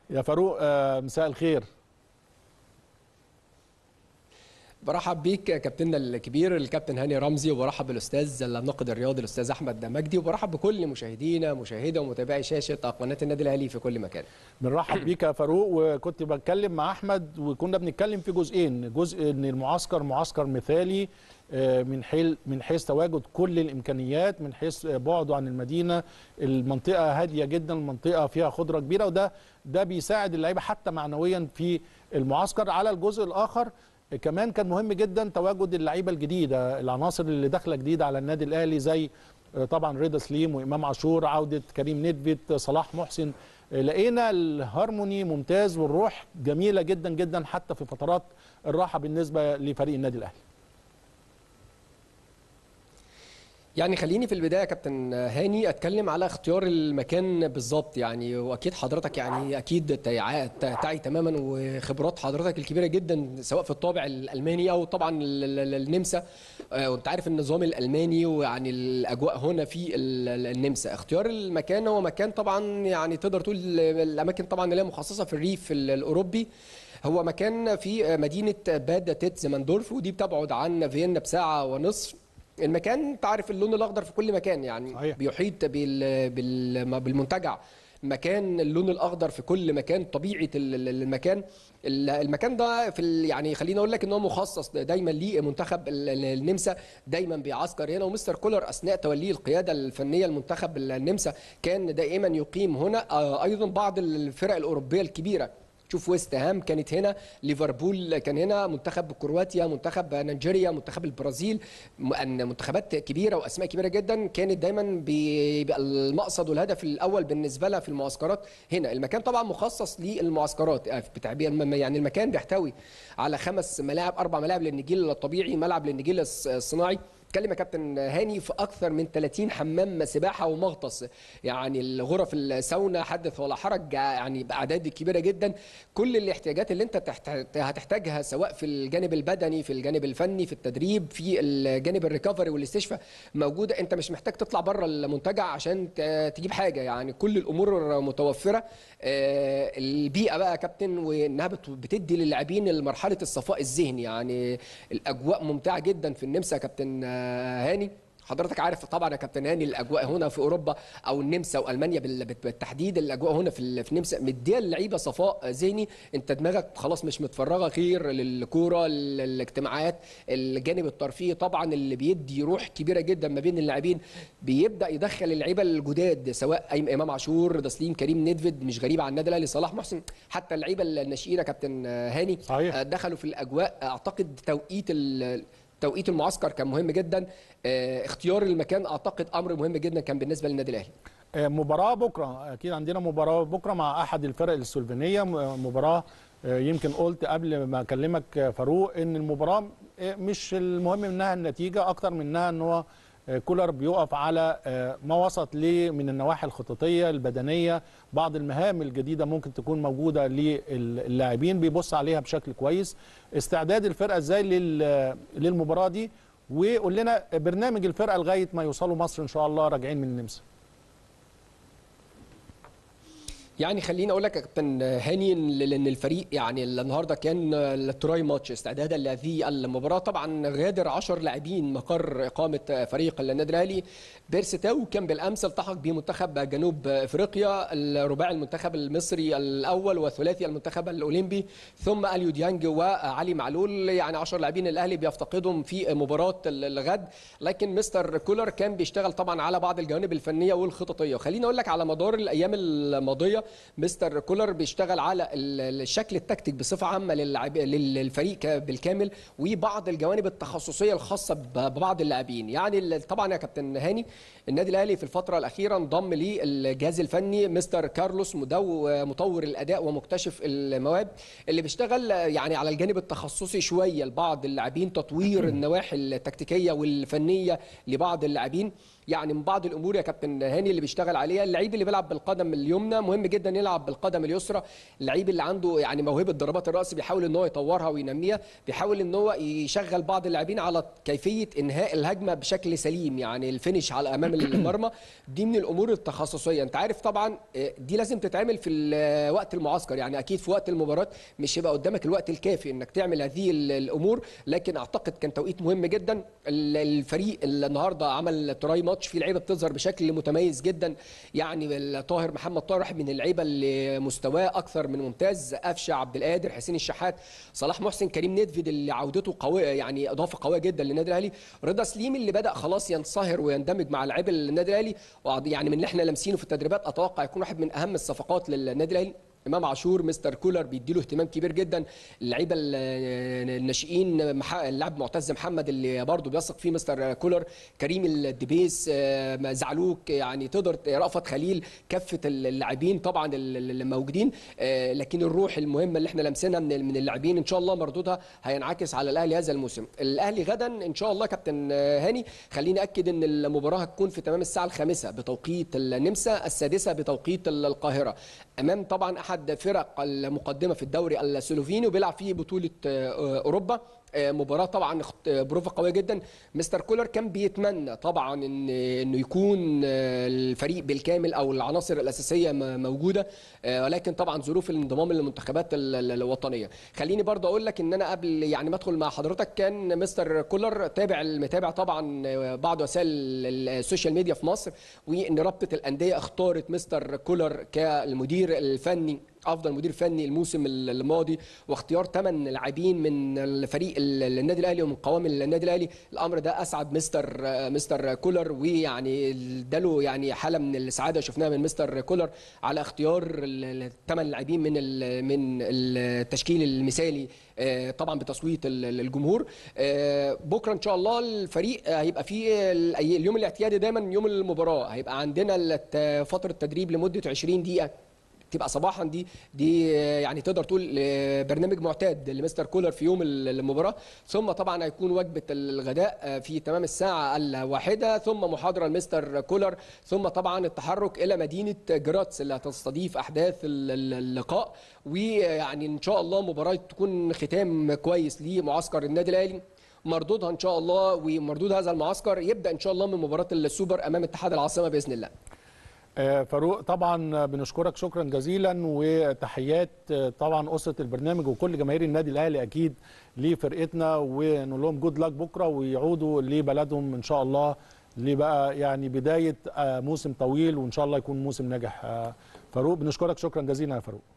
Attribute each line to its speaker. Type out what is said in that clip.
Speaker 1: يا فاروق آه، مساء الخير
Speaker 2: برحب بيك كابتننا الكبير الكابتن هاني رمزي وبرحب بالاستاذ الناقد الرياضي الاستاذ احمد مجدي وبرحب بكل مشاهدينا مشاهده ومتابعي شاشه قناه النادي الاهلي في كل مكان.
Speaker 1: بنرحب بيك يا فاروق وكنت بتكلم مع احمد وكنا بنتكلم في جزئين جزء ان المعسكر معسكر مثالي آه، من حيث من حيث تواجد كل الامكانيات من حيث بعده عن المدينه المنطقه هاديه جدا المنطقه فيها خضره كبيره وده ده بيساعد اللعيبه حتى معنويا في المعسكر على الجزء الاخر كمان كان مهم جدا تواجد اللعيبه الجديده العناصر اللي داخله جديده على النادي الاهلي زي آه، طبعا رضا سليم وامام عاشور عوده كريم ندفت صلاح محسن آه، لقينا الهارموني ممتاز والروح جميله جدا جدا حتى في فترات الراحه بالنسبه لفريق النادي الاهلي
Speaker 2: يعني خليني في البدايه يا كابتن هاني اتكلم على اختيار المكان بالظبط يعني واكيد حضرتك يعني اكيد تعي, تعي تماما وخبرات حضرتك الكبيره جدا سواء في الطابع الالماني او طبعا ال- ال- النمسا آه، وانت عارف النظام الالماني ويعني الاجواء هنا في ال- ال- النمسا اختيار المكان هو مكان طبعا يعني تقدر تقول الاماكن طبعا اللي هي مخصصه في الريف ال- الاوروبي هو مكان في مدينه باد تيتزماندورف ودي بتبعد عن فيينا بساعه ونصف المكان انت عارف اللون الاخضر في كل مكان يعني
Speaker 1: صحيح.
Speaker 2: بيحيط بال... بال... بالمنتجع مكان اللون الاخضر في كل مكان طبيعه ال- ال- المكان ال- المكان ده في ال... يعني خليني اقول لك ان هو مخصص دايما لمنتخب ال- ال- النمسا دايما بيعسكر هنا ومستر كولر اثناء توليه القياده الفنيه لمنتخب النمسا كان دائما يقيم هنا آه، ايضا بعض الفرق الاوروبيه الكبيره شوف ويست هام كانت هنا ليفربول كان هنا منتخب كرواتيا منتخب نيجيريا منتخب البرازيل م- أن منتخبات كبيره واسماء كبيره جدا كانت دايما بيبقى المقصد والهدف الاول بالنسبه لها في المعسكرات هنا المكان طبعا مخصص للمعسكرات آه، بتعبير يعني المكان بيحتوي على خمس ملاعب اربع ملاعب للنجيل الطبيعي ملعب للنجيل الص- الصناعي اتكلم يا كابتن هاني في اكثر من 30 حمام سباحه ومغطس يعني الغرف الساونا حدث ولا حرج يعني باعداد كبيره جدا كل الاحتياجات اللي انت تحت- هتحتاجها سواء في الجانب البدني في الجانب الفني في التدريب في الجانب الريكفري والاستشفاء موجوده انت مش محتاج تطلع بره المنتجع عشان ت- تجيب حاجه يعني كل الامور متوفره آه، البيئه بقى يا كابتن وانها بت- بتدي للاعبين مرحله الصفاء الذهني يعني الاجواء ممتعه جدا في النمسا يا كابتن آه، هاني حضرتك عارف طبعا يا كابتن هاني الاجواء هنا في اوروبا او النمسا والمانيا بال- بال- بالتحديد الاجواء هنا في ال- في النمسا مديه اللعيبه صفاء ذهني انت دماغك خلاص مش متفرغه غير للكوره لل- الاجتماعات الجانب الترفيهي طبعا اللي بيدي روح كبيره جدا ما بين اللاعبين بيبدا يدخل اللعيبه الجداد سواء أي- امام عاشور تسليم كريم ندفد مش غريب عن النادي الاهلي صلاح محسن حتى اللعيبه الناشئين يا كابتن هاني
Speaker 1: صحيح.
Speaker 2: دخلوا في الاجواء اعتقد توقيت ال- توقيت المعسكر كان مهم جدا آه، اختيار المكان اعتقد امر مهم جدا كان بالنسبه للنادي الاهلي
Speaker 1: آه، مباراة بكرة أكيد عندنا مباراة بكرة مع أحد الفرق السلوفينية م- مباراة آه، يمكن قلت قبل ما أكلمك آه، فاروق إن المباراة آه، مش المهم منها النتيجة أكتر منها إن هو آه، كولر بيقف على آه، ما وسط ليه من النواحي الخططية البدنية بعض المهام الجديدة ممكن تكون موجودة للاعبين بيبص عليها بشكل كويس استعداد الفرقة إزاي لل- للمباراة دي وقول لنا برنامج الفرقة لغاية ما يوصلوا مصر إن شاء الله راجعين من النمسا
Speaker 2: يعني خليني اقول لك يا كابتن هاني إن- لان الفريق يعني النهارده كان التراي ماتش استعدادا لهذه المباراه طبعا غادر 10 لاعبين مقر اقامه فريق النادي الاهلي بيرستاو كان بالامس التحق بمنتخب جنوب افريقيا الرباعي المنتخب المصري الاول وثلاثي المنتخب الاولمبي ثم اليو ديانج وعلي معلول يعني 10 لاعبين الاهلي بيفتقدهم في مباراه الغد لكن مستر كولر كان بيشتغل طبعا على بعض الجوانب الفنيه والخططيه خليني اقول لك على مدار الايام الماضيه مستر كولر بيشتغل على ال- الشكل التكتيك بصفه عامه للعب... للفريق ك- بالكامل وبعض الجوانب التخصصيه الخاصه ب- ببعض اللاعبين يعني ال- طبعا يا كابتن هاني النادي الاهلي في الفتره الاخيره انضم للجهاز الفني مستر كارلوس مدو مطور الاداء ومكتشف المواهب اللي بيشتغل يعني على الجانب التخصصي شويه لبعض اللاعبين تطوير النواحي التكتيكيه والفنيه لبعض اللاعبين يعني من بعض الامور يا كابتن هاني اللي بيشتغل عليها اللعيب اللي بيلعب بالقدم اليمنى مهم جدا يلعب بالقدم اليسرى اللعيب اللي عنده يعني موهبه ضربات الراس بيحاول ان هو يطورها وينميها بيحاول ان هو يشغل بعض اللاعبين على كيفيه انهاء الهجمه بشكل سليم يعني الفينش على امام المرمى دي من الامور التخصصيه انت عارف طبعا آه، دي لازم تتعمل في ال- وقت المعسكر يعني اكيد في وقت المباراه مش هيبقى قدامك الوقت الكافي انك تعمل هذه ال- الامور لكن اعتقد كان توقيت مهم جدا ال- الفريق اللي النهارده عمل تراي ماتش فيه لعيبه بتظهر بشكل متميز جدا يعني طاهر محمد طاهر واحد من اللعيبه اللي مستواه اكثر من ممتاز قفشه عبد القادر حسين الشحات صلاح محسن كريم ندفد اللي عودته قويه يعني اضافه قويه جدا للنادي الاهلي رضا سليم اللي بدا خلاص ينصهر ويندمج مع لعيبه النادي الاهلي وعض- يعني من اللي احنا لامسينه في التدريبات اتوقع يكون واحد من اهم الصفقات للنادي الاهلي امام عاشور مستر كولر بيديله اهتمام كبير جدا اللعيبه ال- الناشئين مح- اللاعب معتز محمد اللي برضه بيثق فيه مستر كولر كريم الدبيس آه، زعلوك يعني تقدر رأفت خليل كافه اللاعبين طبعا اللي موجودين آه، لكن الروح المهمه اللي احنا لمسناها من من اللاعبين ان شاء الله مردودها هينعكس على الاهلي هذا الموسم الاهلي غدا ان شاء الله كابتن آه، هاني خليني اكد ان المباراه هتكون في تمام الساعه الخامسه بتوقيت النمسا السادسه بتوقيت القاهره امام طبعا احد فرق المقدمه في الدوري السلوفيني وبيلعب فيه بطوله آه، اوروبا آه، مباراه طبعا اخت- آه، بروفه قويه جدا مستر كولر كان بيتمنى طبعا ان انه يكون آه، الفريق بالكامل او العناصر الاساسيه م- موجوده آه، ولكن طبعا ظروف الانضمام للمنتخبات ال- ال- الوطنيه خليني برضه اقول لك ان انا قبل يعني ما ادخل مع حضرتك كان مستر كولر تابع متابع طبعا آه، بعض وسائل ال- السوشيال ميديا في مصر وان رابطه الانديه اختارت مستر كولر كالمدير الفني افضل مدير فني الموسم الماضي واختيار ثمان لاعبين من الفريق ال- النادي الاهلي ومن قوام النادي الاهلي الامر ده اسعد مستر مستر كولر ويعني اداله يعني حاله من السعاده شفناها من مستر كولر على اختيار الثمان لاعبين من ال- من التشكيل المثالي آه، طبعا بتصويت ال- ال- الجمهور آه، بكره ان شاء الله الفريق آه، هيبقى فيه ال- اليوم الاعتيادي دايما يوم المباراه هيبقى عندنا الت- فتره تدريب لمده 20 دقيقه تبقى صباحا دي دي آه، يعني تقدر تقول آه، برنامج معتاد لمستر كولر في يوم ال- المباراه ثم طبعا هيكون وجبه الغداء آه، في تمام الساعه الواحده ثم محاضره لمستر كولر ثم طبعا التحرك الى مدينه جراتس اللي هتستضيف احداث ال- ال- اللقاء ويعني ان شاء الله مباراه تكون ختام كويس لمعسكر النادي الاهلي مردودها ان شاء الله ومردود هذا المعسكر يبدا ان شاء الله من مباراه السوبر امام اتحاد العاصمه باذن الله
Speaker 1: آه، فاروق طبعا بنشكرك شكرا جزيلا وتحيات آه، طبعا اسره البرنامج وكل جماهير النادي الاهلي اكيد لفرقتنا ونقول لهم جود لك بكره ويعودوا لبلدهم ان شاء الله لبقى يعني بدايه آه، موسم طويل وان شاء الله يكون موسم ناجح آه، فاروق بنشكرك شكرا جزيلا يا فاروق